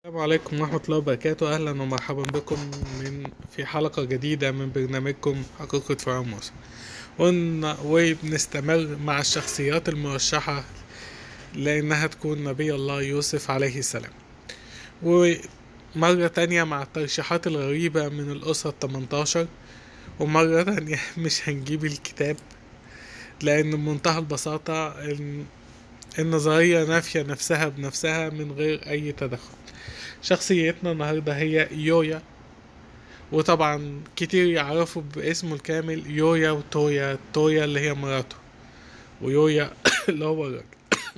السلام عليكم ورحمة الله وبركاته أهلا ومرحبا بكم من في حلقة جديدة من برنامجكم حقيقة فرعون موسى ون- وبنستمر مع الشخصيات المرشحة لأنها تكون نبي الله يوسف عليه السلام ومرة تانية مع الترشيحات الغريبة من الأسرة 18 ومرة تانية مش هنجيب الكتاب لأن بمنتهى البساطة إن النظرية نافية نفسها بنفسها من غير أي تدخل شخصيتنا النهاردة هي يويا وطبعا كتير يعرفوا باسمه الكامل يويا وتويا تويا اللي هي مراته ويويا اللي هو الراجل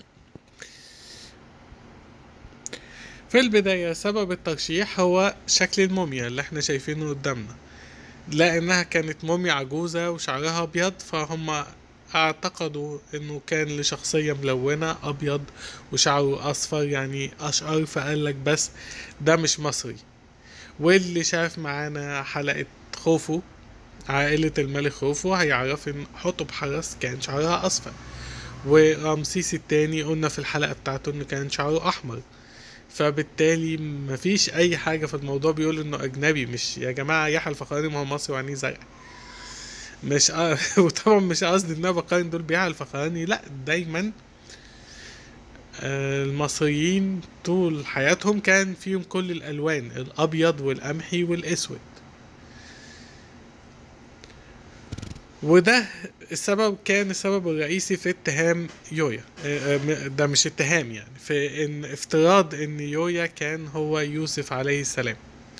في البداية سبب الترشيح هو شكل الموميا اللي احنا شايفينه قدامنا لأنها كانت موميا عجوزة وشعرها أبيض فهم اعتقدوا انه كان لشخصية ملونة ابيض وشعره اصفر يعني اشقر فقال لك بس ده مش مصري واللي شاف معانا حلقة خوفو عائلة الملك خوفو هيعرف ان حطب حرس كان شعرها اصفر ورمسيس التاني قلنا في الحلقة بتاعته انه كان شعره احمر فبالتالي مفيش اي حاجة في الموضوع بيقول انه اجنبي مش يا جماعة يحيى الفخراني ما هو مصري وعينيه زرقاء مش آه وطبعا مش قصدي ان انا بقارن دول بيها الفخراني لا دايما آه، المصريين طول حياتهم كان فيهم كل الالوان الابيض والقمحي والاسود وده السبب كان السبب الرئيسي في اتهام يويا آه، آه، ده مش اتهام يعني في ان افتراض ان يويا كان هو يوسف عليه السلام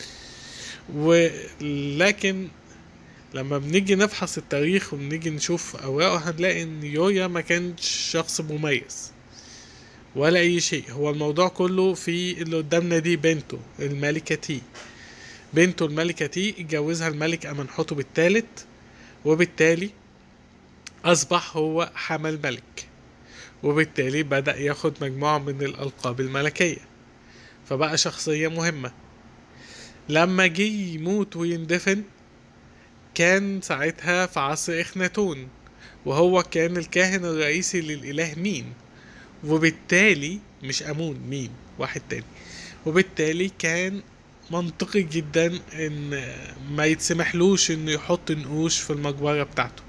ولكن لما بنيجي نفحص التاريخ وبنيجي نشوف اوراقه هنلاقي ان يويا ما كانش شخص مميز ولا اي شيء هو الموضوع كله في اللي قدامنا دي بنته الملكة تي بنته الملكة تي اتجوزها الملك امنحتب الثالث وبالتالي اصبح هو حمل ملك وبالتالي بدأ ياخد مجموعة من الألقاب الملكية فبقى شخصية مهمة لما جه يموت ويندفن كان ساعتها في عصر إخناتون وهو كان الكاهن الرئيسي للإله مين وبالتالي مش أمون مين واحد تاني وبالتالي كان منطقي جدا ان ما يتسمحلوش انه يحط نقوش في المقبرة بتاعته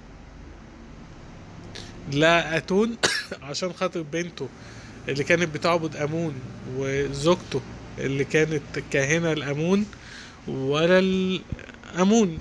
لا اتون عشان خاطر بنته اللي كانت بتعبد امون وزوجته اللي كانت كاهنة الامون ولا الامون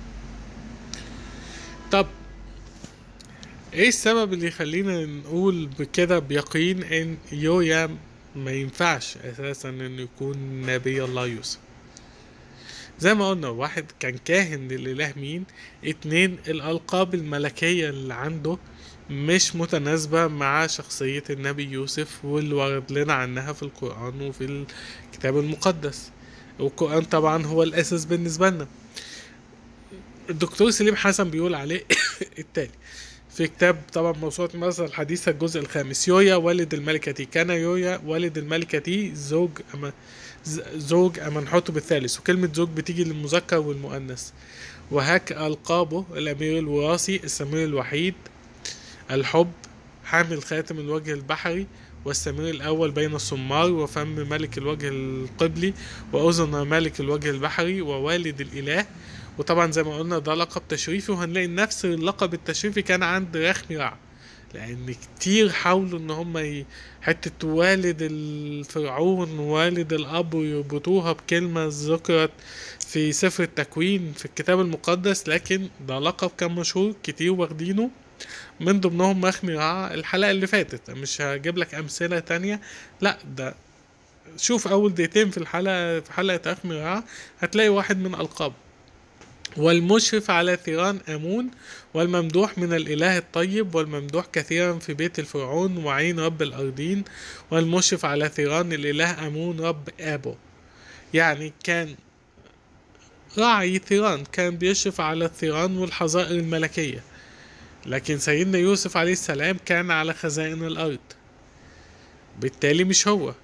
طب ايه السبب اللي يخلينا نقول بكده بيقين ان يويا ما ينفعش اساسا انه يكون نبي الله يوسف زي ما قلنا واحد كان كاهن للاله مين اتنين الالقاب الملكية اللي عنده مش متناسبة مع شخصية النبي يوسف واللي ورد لنا عنها في القرآن وفي الكتاب المقدس والقرآن طبعا هو الأساس بالنسبة لنا الدكتور سليم حسن بيقول عليه التالي في كتاب طبعا موسوعة مصر الحديثة الجزء الخامس يويا والد الملكة تي كان يويا والد الملكة تي زوج أما ز- زوج أمنحتب الثالث وكلمة زوج بتيجي للمذكر والمؤنث وهك ألقابه الأمير الوراثي السمير الوحيد الحب حامل خاتم الوجه البحري والسمير الأول بين الصمار وفم ملك الوجه القبلي وأذن ملك الوجه البحري ووالد الإله وطبعا زي ما قلنا ده لقب تشريفي وهنلاقي نفس اللقب التشريفي كان عند رخمي رع لان كتير حاولوا ان هم ي... حتة والد الفرعون والد الاب يربطوها بكلمة ذكرت في سفر التكوين في الكتاب المقدس لكن ده لقب كان مشهور كتير واخدينه من ضمنهم مخمي رع الحلقة اللي فاتت مش هجيب لك امثلة تانية لا ده شوف اول دقيقتين في الحلقة في حلقة اخمي رع هتلاقي واحد من القابه والمشرف على ثيران أمون والممدوح من الإله الطيب والممدوح كثيرا في بيت الفرعون وعين رب الأرضين والمشرف على ثيران الإله أمون رب آبو يعني كان راعي ثيران كان بيشرف على الثيران والحظائر الملكية لكن سيدنا يوسف عليه السلام كان على خزائن الأرض بالتالي مش هو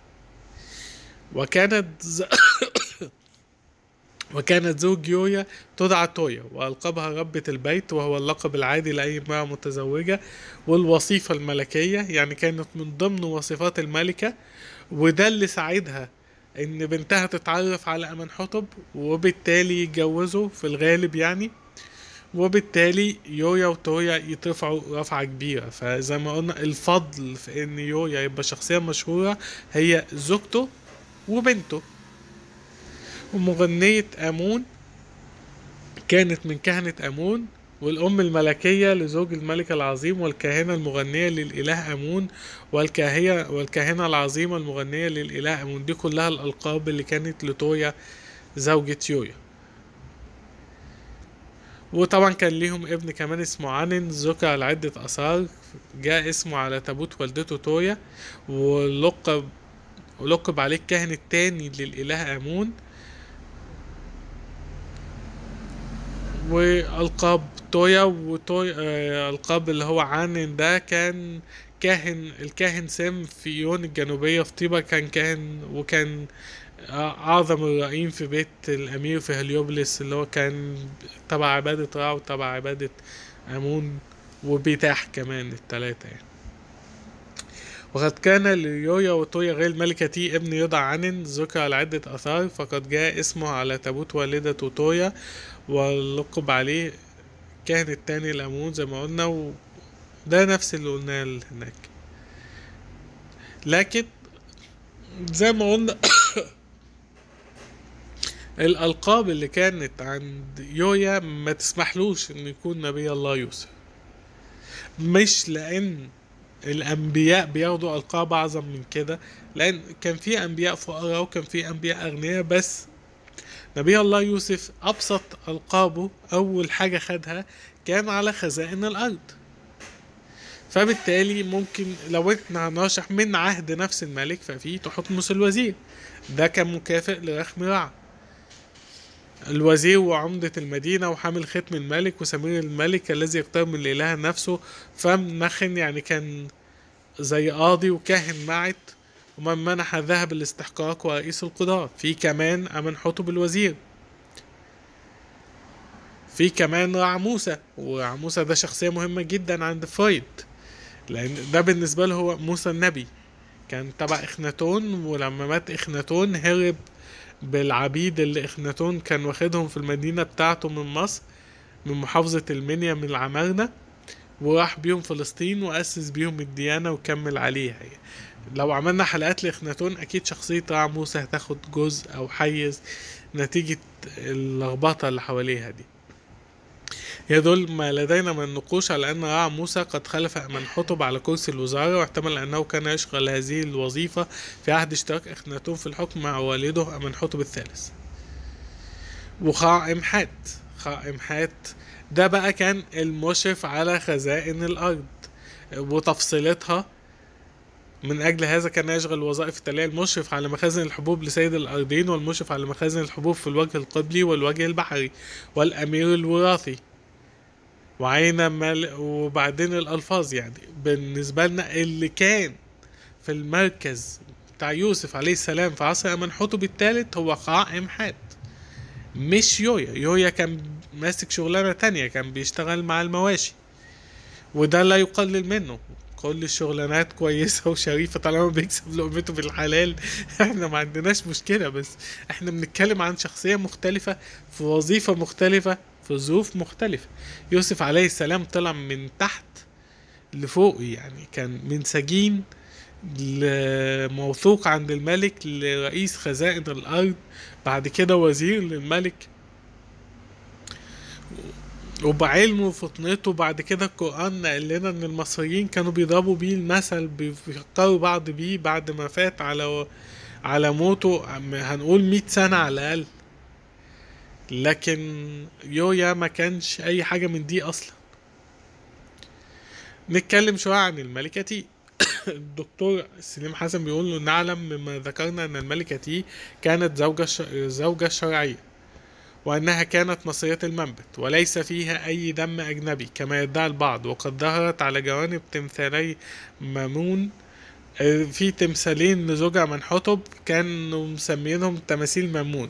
وكانت ز... وكانت زوج يويا تدعى تويا وألقبها ربة البيت وهو اللقب العادي لأي امرأة متزوجة والوظيفة الملكية يعني كانت من ضمن وصفات الملكة وده اللي ساعدها ان بنتها تتعرف على امنحتب وبالتالي يتجوزوا في الغالب يعني وبالتالي يويا وتويا يترفعوا رفعة كبيرة فزي ما قلنا الفضل في ان يويا يبقى شخصية مشهورة هي زوجته وبنته ومغنية امون كانت من كهنة امون والأم الملكية لزوج الملك العظيم والكاهنة المغنية للإله أمون والكاهية والكاهنة العظيمة المغنية للإله أمون دي كلها الألقاب اللي كانت لتويا زوجة يويا وطبعا كان ليهم ابن كمان اسمه عنن ذكر لعدة آثار جاء اسمه على تابوت والدته تويا ولقب ولقب عليه الكاهن التاني للإله أمون والقاب تويا وتويا آه، القاب اللي هو عنن ده كان كاهن الكاهن سام في يون الجنوبية في طيبة كان كاهن وكان آه، أعظم الرائين في بيت الأمير في هليوبلس اللي هو كان تبع عبادة را وتبع عبادة أمون وبيتاح كمان التلاتة يعني وقد كان ليويا وتويا غير الملكة تي ابن يدع عنن ذكر على عدة آثار فقد جاء اسمه على تابوت والدته تويا ولقب عليه كاهن التاني الأمون زي ما قلنا وده نفس اللي قلناه هناك لكن زي ما قلنا الألقاب اللي كانت عند يويا ما تسمحلوش إن يكون نبي الله يوسف مش لأن الأنبياء بياخدوا ألقاب أعظم من كده لأن كان في أنبياء فقراء وكان في أنبياء أغنياء بس نبي الله يوسف أبسط ألقابه أول حاجة خدها كان على خزائن الأرض فبالتالي ممكن لو احنا هنرشح من عهد نفس الملك ففي تحتمس الوزير ده كان مكافئ لرخم رع الوزير وعمدة المدينة وحامل ختم الملك وسمير الملك الذي يقترب من الإله نفسه فمنخن يعني كان زي قاضي وكاهن معت ومن منح ذهب الاستحقاق ورئيس القضاة في كمان أمن حطب الوزير في كمان رع موسى ورع موسى ده شخصية مهمة جدا عند فرويد لأن ده بالنسبة له هو موسى النبي كان تبع إخناتون ولما مات إخناتون هرب بالعبيد اللي إخناتون كان واخدهم في المدينة بتاعته من مصر من محافظة المنيا من العمارنة وراح بيهم فلسطين وأسس بيهم الديانة وكمل عليها يعني. لو عملنا حلقات لإخناتون أكيد شخصية رع موسى هتاخد جزء أو حيز نتيجة اللخبطة اللي حواليها دي يدل ما لدينا من نقوش على أن رع موسى قد خلف من حطب على كرسي الوزارة واحتمل أنه كان يشغل هذه الوظيفة في عهد اشتراك إخناتون في الحكم مع والده أمن حطب الثالث وخاء إمحات خاء إمحات ده بقى كان المشرف على خزائن الأرض وتفصيلتها من أجل هذا كان يشغل وظائف التالية المشرف على مخازن الحبوب لسيد الأرضين والمشرف على مخازن الحبوب في الوجه القبلي والوجه البحري والأمير الوراثي وعين مل... وبعدين الألفاظ يعني بالنسبة لنا اللي كان في المركز بتاع يوسف عليه السلام في عصر أمنحتب الثالث هو قائم حاد مش يويا يويا كان ماسك شغلانة تانية كان بيشتغل مع المواشي وده لا يقلل منه كل الشغلانات كويسة وشريفة طالما بيكسب لقمته في الحلال احنا ما عندناش مشكلة بس احنا بنتكلم عن شخصية مختلفة في وظيفة مختلفة في ظروف مختلفة يوسف عليه السلام طلع من تحت لفوق يعني كان من سجين موثوق عند الملك لرئيس خزائن الأرض بعد كده وزير للملك وبعلمه وفطنته بعد كده القرآن قال لنا إن المصريين كانوا بيضربوا بيه المثل بيفكروا بعض بيه بعد ما فات على على موته هنقول مئة سنة على الأقل لكن يويا ما كانش أي حاجة من دي أصلا نتكلم شوية عن الملكة تي الدكتور سليم حسن بيقول له نعلم مما ذكرنا أن الملكة تي كانت زوجة زوجة شرعية وأنها كانت مصرية المنبت وليس فيها أي دم أجنبي كما يدعي البعض وقد ظهرت على جوانب تمثالي مامون في تمثالين لزوجها من حطب كانوا مسمينهم تماثيل مامون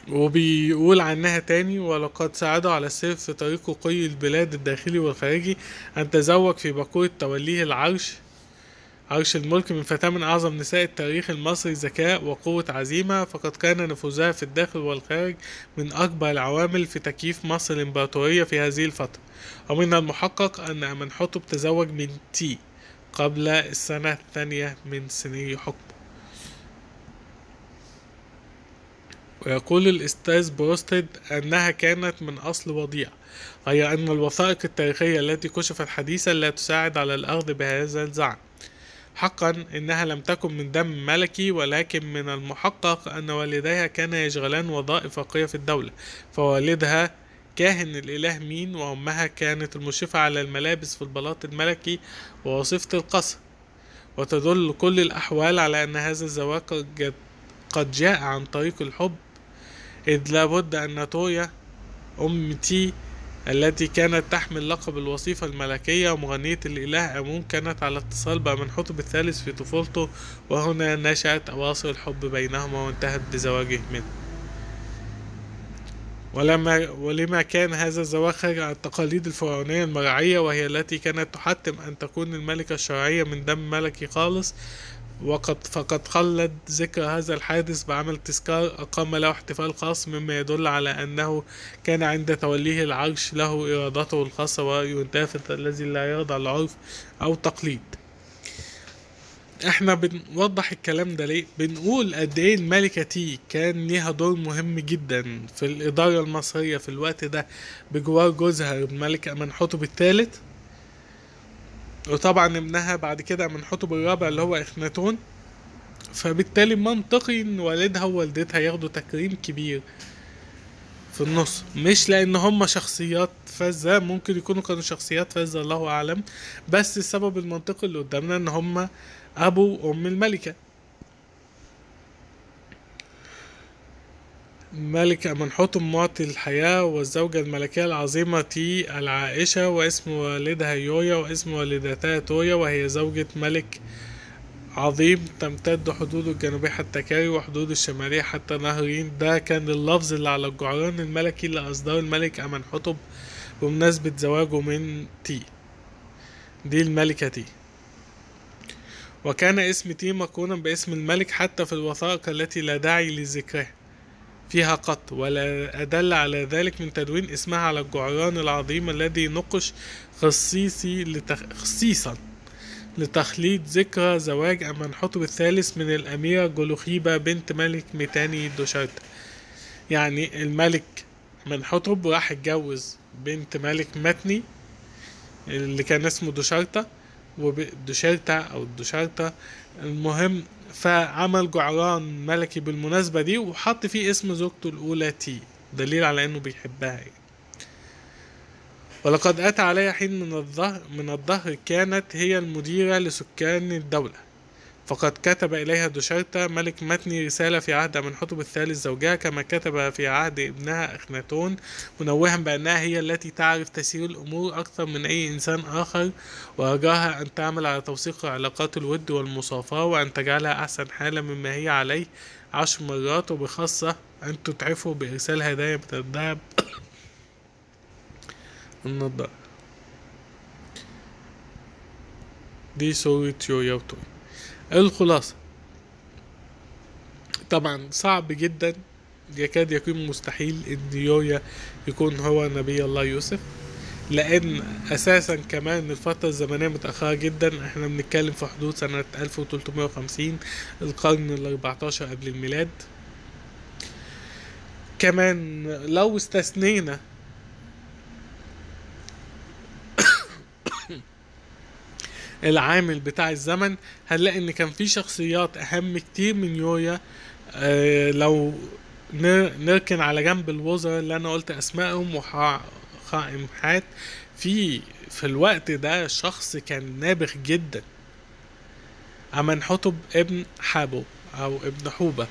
وبيقول عنها تاني ولقد ساعده على السير في طريق قي البلاد الداخلي والخارجي أن تزوج في باكورة توليه العرش عرش الملك من فتاة من أعظم نساء التاريخ المصري ذكاء وقوة عزيمة فقد كان نفوذها في الداخل والخارج من أكبر العوامل في تكييف مصر الإمبراطورية في هذه الفترة ومن المحقق أن أمنحتب تزوج من تي قبل السنة الثانية من سني حكمه ويقول الأستاذ بروستد أنها كانت من أصل وضيع غير أن الوثائق التاريخية التي كشفت حديثا لا تساعد على الأخذ بهذا الزعم حقا إنها لم تكن من دم ملكي ولكن من المحقق أن والديها كانا يشغلان وظائف راقية في الدولة فوالدها كاهن الإله مين وأمها كانت المشرفة على الملابس في البلاط الملكي ووظيفة القصر وتدل كل الأحوال على أن هذا الزواج قد- قد جاء عن طريق الحب إذ لابد أن تويا أم تي التي كانت تحمل لقب الوظيفة الملكية ومغنية الإله أمون كانت على اتصال بأمنحتب الثالث في طفولته وهنا نشأت أواصر الحب بينهما وانتهت بزواجه منه ولما ولما كان هذا الزواج خارج عن التقاليد الفرعونية المرعية وهي التي كانت تحتم أن تكون الملكة الشرعية من دم ملكي خالص وقد فقد خلد ذكر هذا الحادث بعمل تذكار أقام له احتفال خاص مما يدل على أنه كان عند توليه العرش له إرادته الخاصة ورأيه الدافت الذي لا يرضى العرف أو تقليد احنا بنوضح الكلام ده ليه بنقول قد ايه الملكة تي كان ليها دور مهم جدا في الإدارة المصرية في الوقت ده بجوار جوزها الملك أمنحتب الثالث وطبعا ابنها بعد كده أمنحتب الرابع اللي هو إخناتون فبالتالي منطقي ان والدها ووالدتها ياخدوا تكريم كبير في النص مش لان هم شخصيات فذة ممكن يكونوا كانوا شخصيات فذة الله اعلم بس السبب المنطقي اللي قدامنا ان هم ابو وام الملكة الملك أمنحتب معطي الحياة والزوجة الملكية العظيمة تي العائشة واسم والدها يويا واسم والدتها تويا وهي زوجة ملك عظيم تمتد حدوده الجنوبية حتى كاري وحدوده الشمالية حتى نهرين ده كان اللفظ اللي على الجعران الملكي اللي أصدره الملك أمنحتب بمناسبة زواجه من تي دي الملكة تي وكان اسم تي مقرونا باسم الملك حتى في الوثائق التي لا داعي لذكرها فيها قط ولا أدل على ذلك من تدوين اسمها على الجعران العظيم الذي نقش خصيصي لتخ... خصيصا لتخليد ذكرى زواج أمنحتب الثالث من الأميرة جلوخيبة بنت ملك ميتاني دوشارتا يعني الملك أمنحتب راح اتجوز بنت ملك متني اللي كان اسمه دوشارتا ودوشارتا أو دوشارتا المهم فعمل جعران ملكي بالمناسبة دي وحط فيه اسم زوجته الأولى تي دليل على إنه بيحبها يعني. ولقد أتى عليها حين من الظهر من الظهر كانت هي المديرة لسكان الدولة فقد كتب إليها دوشارتا ملك متني رسالة في عهد أمنحتب الثالث زوجها كما كتب في عهد ابنها أخناتون منوها بأنها هي التي تعرف تسير الأمور أكثر من أي إنسان آخر ورجاها أن تعمل على توثيق علاقات الود والمصافاة وأن تجعلها أحسن حالة مما هي عليه عشر مرات وبخاصة أن تتعفوا بإرسال هدايا من الذهب النضارة دي صورة يويا وتوي الخلاصة طبعا صعب جدا يكاد يكون مستحيل ان يويا يكون هو نبي الله يوسف لان اساسا كمان الفترة الزمنية متأخرة جدا احنا بنتكلم في حدود سنة 1350 القرن ال 14 قبل الميلاد كمان لو استثنينا العامل بتاع الزمن هنلاقي ان كان في شخصيات اهم كتير من يويا آه لو نر- نركن على جنب الوزراء اللي انا قلت اسمائهم وخائم حات في في الوقت ده شخص كان نابغ جدا أمنحتب ابن حابو او ابن حوبة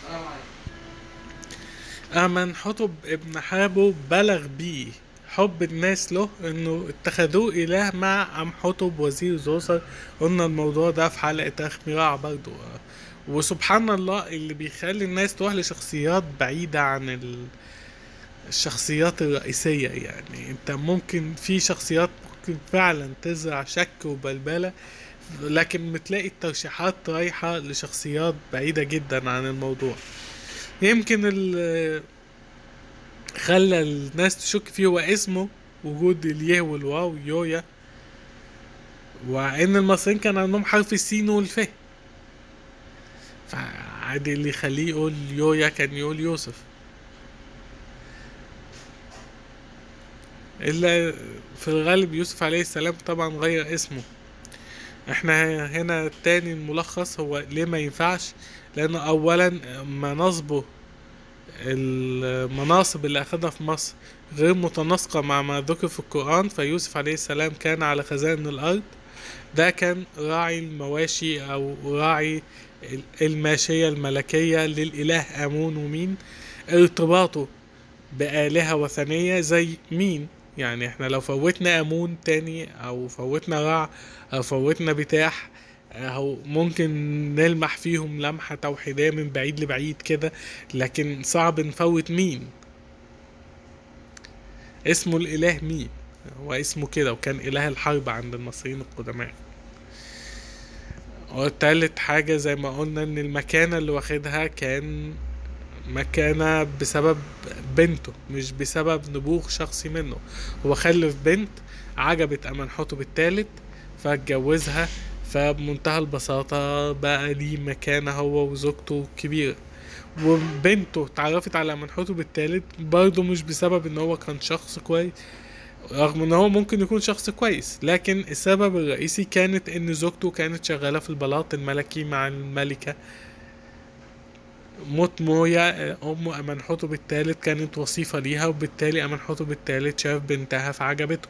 أمنحتب ابن حابو بلغ بيه حب الناس له انه اتخذوه اله مع امحتب وزير زوسر قلنا الموضوع ده في حلقة اخ مراع برضو وسبحان الله اللي بيخلي الناس تروح لشخصيات بعيدة عن ال... الشخصيات الرئيسية يعني انت ممكن في شخصيات ممكن فعلا تزرع شك وبلبلة لكن بتلاقي الترشيحات رايحة لشخصيات بعيدة جدا عن الموضوع يمكن ال خلى الناس تشك فيه هو اسمه وجود اليه والواو يويا وان المصريين كان عندهم حرف السين والف فعادي اللي يخليه يقول يويا كان يقول يوسف الا في الغالب يوسف عليه السلام طبعا غير اسمه احنا هنا تاني الملخص هو ليه ما ينفعش لانه اولا مناصبه المناصب اللي اخدها في مصر غير متناسقة مع ما ذكر في القرآن فيوسف عليه السلام كان على خزائن الأرض ده كان راعي المواشي أو راعي الماشية الملكية للإله آمون ومين ارتباطه بآلهة وثنية زي مين يعني احنا لو فوتنا امون تاني او فوتنا رع او فوتنا بتاح او ممكن نلمح فيهم لمحة توحيدية من بعيد لبعيد كده لكن صعب نفوت مين اسمه الاله مين هو اسمه كده وكان اله الحرب عند المصريين القدماء وتالت حاجة زي ما قلنا ان المكانة اللي واخدها كان مكانة بسبب بنته مش بسبب نبوغ شخصي منه هو خلف بنت عجبت أمنحته بالتالت فاتجوزها فبمنتهى البساطة بقى ليه مكانة هو وزوجته كبيرة وبنته اتعرفت على منحته بالتالت برضه مش بسبب ان هو كان شخص كويس رغم ان هو ممكن يكون شخص كويس لكن السبب الرئيسي كانت ان زوجته كانت شغالة في البلاط الملكي مع الملكة موت مويا ام امنحته بالتالت كانت وصيفة ليها وبالتالي امنحته بالتالت شاف بنتها فعجبته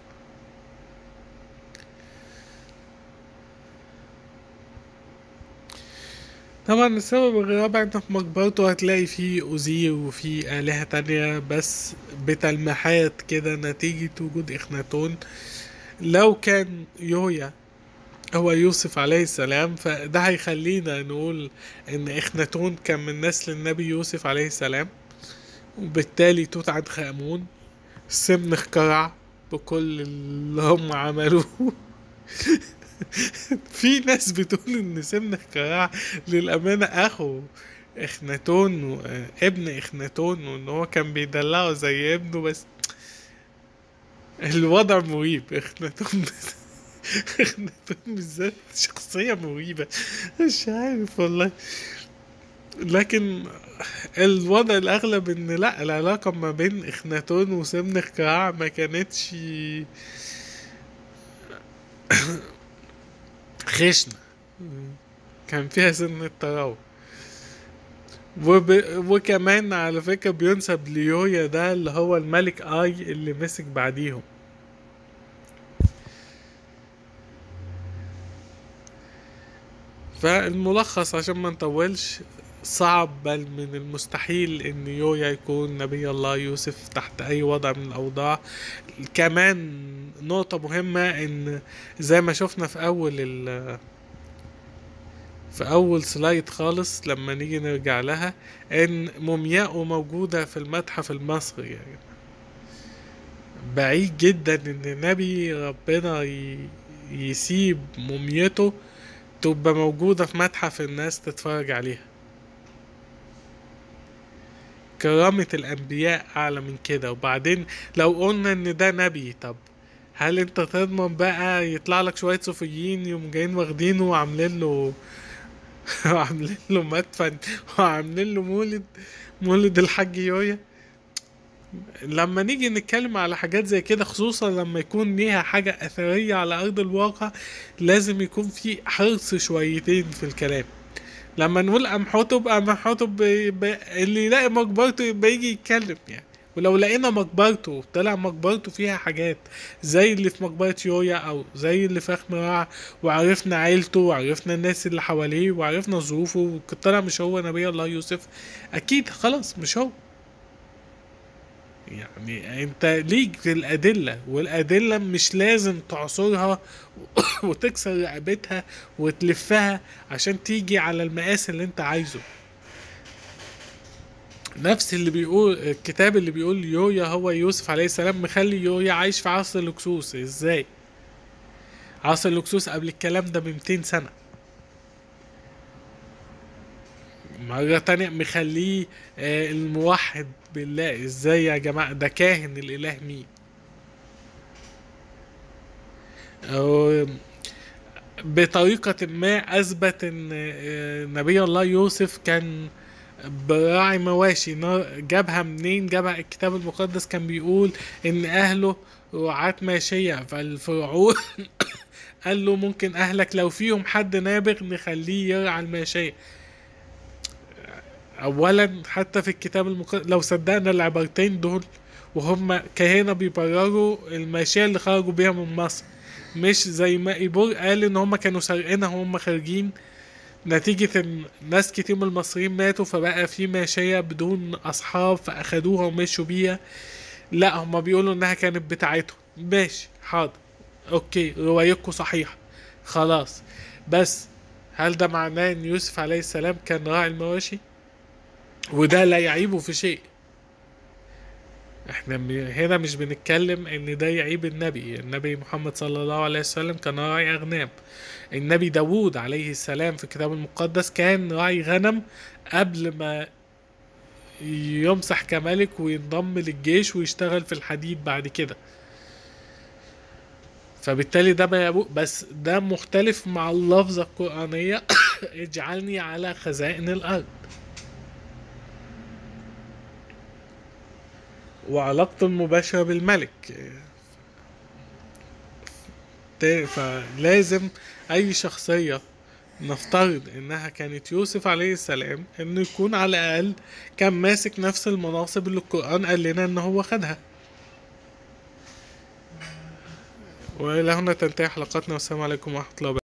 طبعا السبب الرابع انت في مقبرته هتلاقي فيه أوزير وفيه آلهة تانية بس بتلميحات كده نتيجة وجود إخناتون لو كان يويا هو يوسف عليه السلام فده هيخلينا نقول ان اخناتون كان من نسل النبي يوسف عليه السلام وبالتالي توت عنخ امون سمن اخترع بكل اللي هم عملوه في ناس بتقول ان سمن اختراع للامانه اخو اخناتون و... ابن اخناتون وان هو كان بيدلعه زي ابنه بس الوضع مريب اخناتون اخناتون بالذات شخصيه مريبه مش عارف والله لكن الوضع الاغلب ان لا العلاقه ما بين اخناتون وسمن اختراع ما كانتش خشنة كان فيها سن التراوح وب... وكمان على فكرة بينسب ليويا ده اللي هو الملك اي اللي مسك بعديهم فالملخص عشان ما نطولش صعب بل من المستحيل ان يويا يكون نبي الله يوسف تحت اي وضع من الاوضاع كمان نقطة مهمة ان زي ما شفنا في اول ال في اول سلايد خالص لما نيجي نرجع لها ان مومياؤه موجودة في المتحف المصري يعني بعيد جدا ان نبي ربنا ي... يسيب موميته تبقى موجودة في متحف الناس تتفرج عليها كرامة الأنبياء أعلى من كده وبعدين لو قلنا إن ده نبي طب هل أنت تضمن بقى يطلع لك شوية صوفيين يوم جايين واخدينه وعاملين له وعاملين له مدفن وعاملين له مولد مولد الحاج يويا لما نيجي نتكلم على حاجات زي كده خصوصا لما يكون ليها حاجة أثرية على أرض الواقع لازم يكون في حرص شويتين في الكلام لما نقول أمحطب أمحطب اللي يلاقي مقبرته يبقى يجي يتكلم يعني ولو لقينا مقبرته طلع مقبرته فيها حاجات زي اللي في مقبرة يويا أو زي اللي في أخ مراع وعرفنا عيلته وعرفنا الناس اللي حواليه وعرفنا ظروفه طلع مش هو نبي الله يوسف أكيد خلاص مش هو يعني انت ليك الادله والادله مش لازم تعصرها وتكسر رقبتها وتلفها عشان تيجي على المقاس اللي انت عايزه نفس اللي بيقول الكتاب اللي بيقول يويا هو يوسف عليه السلام مخلي يويا عايش في عصر اللكسوس ازاي عصر اللكسوس قبل الكلام ده ب 200 سنه مرة تانية مخليه آه، الموحد بالله ازاي يا جماعة ده كاهن الاله مين أو بطريقة ما اثبت ان آه، نبي الله يوسف كان براعي مواشي نا- جابها منين جابها الكتاب المقدس كان بيقول ان اهله رعاة ماشية فالفرعون قال له ممكن اهلك لو فيهم حد نابغ نخليه يرعى الماشية اولا حتى في الكتاب المقدس لو صدقنا العبارتين دول وهم كهنة بيبرروا الماشية اللي خرجوا بيها من مصر مش زي ما ايبور قال ان هم كانوا سارقينها وهم خارجين نتيجة ان ناس كتير من المصريين ماتوا فبقى في ماشية بدون اصحاب فاخدوها ومشوا بيها لا هم بيقولوا انها كانت بتاعتهم ماشي حاضر اوكي روايتكم صحيحة خلاص بس هل ده معناه ان يوسف عليه السلام كان راعي المواشي وده لا يعيبه في شيء احنا م- هنا مش بنتكلم ان ده يعيب النبي النبي محمد صلى الله عليه وسلم كان راعي اغنام النبي داوود عليه السلام في الكتاب المقدس كان راعي غنم قبل ما يمسح كملك وينضم للجيش ويشتغل في الحديد بعد كده فبالتالي ده ما يبو بس ده مختلف مع اللفظة القرآنية اجعلني على خزائن الأرض وعلاقته المباشرة بالملك ت- فلازم أي شخصية نفترض إنها كانت يوسف عليه السلام إنه يكون على الأقل كان ماسك نفس المناصب اللي القرآن قال لنا إن هو خدها وإلى هنا تنتهي حلقتنا والسلام عليكم ورحمة الله وبركاته